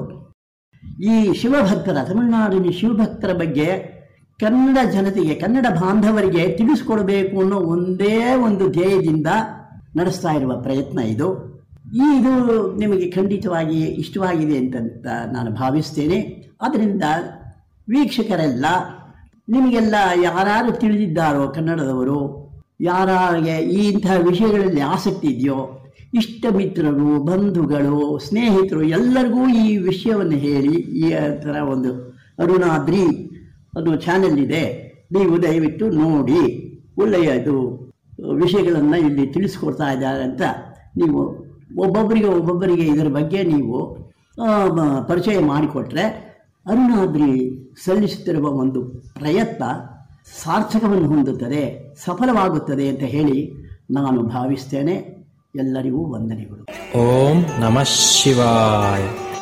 ಈ ಶಿವಭಕ್ತರ ತಮಿಳುನಾಡಿನ ಶಿವಭಕ್ತರ ಬಗ್ಗೆ ಕನ್ನಡ ಜನತೆಗೆ ಕನ್ನಡ ಬಾಂಧವರಿಗೆ ತಿಳಿಸ್ಕೊಡ್ಬೇಕು ಅನ್ನೋ ಒಂದೇ ಒಂದು ಧ್ಯೇಯದಿಂದ ನಡೆಸ್ತಾ ಇರುವ ಪ್ರಯತ್ನ ಇದು ಈ ಇದು ನಿಮಗೆ ಖಂಡಿತವಾಗಿ ಇಷ್ಟವಾಗಿದೆ ಅಂತ ನಾನು ಭಾವಿಸ್ತೇನೆ ಆದ್ದರಿಂದ ವೀಕ್ಷಕರೆಲ್ಲ ನಿಮಗೆಲ್ಲ ಯಾರು ತಿಳಿದಿದ್ದಾರೋ ಕನ್ನಡದವರು ಯಾರಿಗೆ ಈ ಇಂತಹ ವಿಷಯಗಳಲ್ಲಿ ಆಸಕ್ತಿ ಇದೆಯೋ ಇಷ್ಟ ಮಿತ್ರರು ಬಂಧುಗಳು ಸ್ನೇಹಿತರು ಎಲ್ಲರಿಗೂ ಈ ವಿಷಯವನ್ನು ಹೇಳಿ ಈ ಥರ ಒಂದು ಅರುಣಾದ್ರಿ ಅದು ಚಾನೆಲ್ ಇದೆ ನೀವು ದಯವಿಟ್ಟು ನೋಡಿ ಒಳ್ಳೆಯದು ವಿಷಯಗಳನ್ನು ಇಲ್ಲಿ ತಿಳಿಸ್ಕೊಡ್ತಾ ಇದ್ದಾರೆ ಅಂತ ನೀವು ಒಬ್ಬೊಬ್ಬರಿಗೆ ಒಬ್ಬೊಬ್ಬರಿಗೆ ಇದರ ಬಗ್ಗೆ ನೀವು ಆ, ಮ- ಪರಿಚಯ ಮಾಡಿಕೊಟ್ರೆ ಅರುಣಾದ್ರಿ ಸಲ್ಲಿಸುತ್ತಿರುವ ಒಂದು ಪ್ರಯತ್ನ ಸಾರ್ಥಕವನ್ನು ಹೊಂದುತ್ತದೆ ಸಫಲವಾಗುತ್ತದೆ ಅಂತ ಹೇಳಿ ನಾನು ಭಾವಿಸ್ತೇನೆ ಎಲ್ಲರಿಗೂ ವಂದನೆಗಳು ಓಂ ನಮಃ ಶಿವಾಯ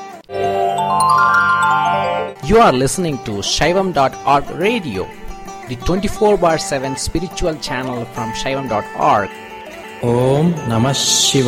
You are listening to Shaivam.org radio, the 24 bar 7 spiritual channel from Shaivam.org. ಓಂ ನಮಃ ಶಿವಾಯ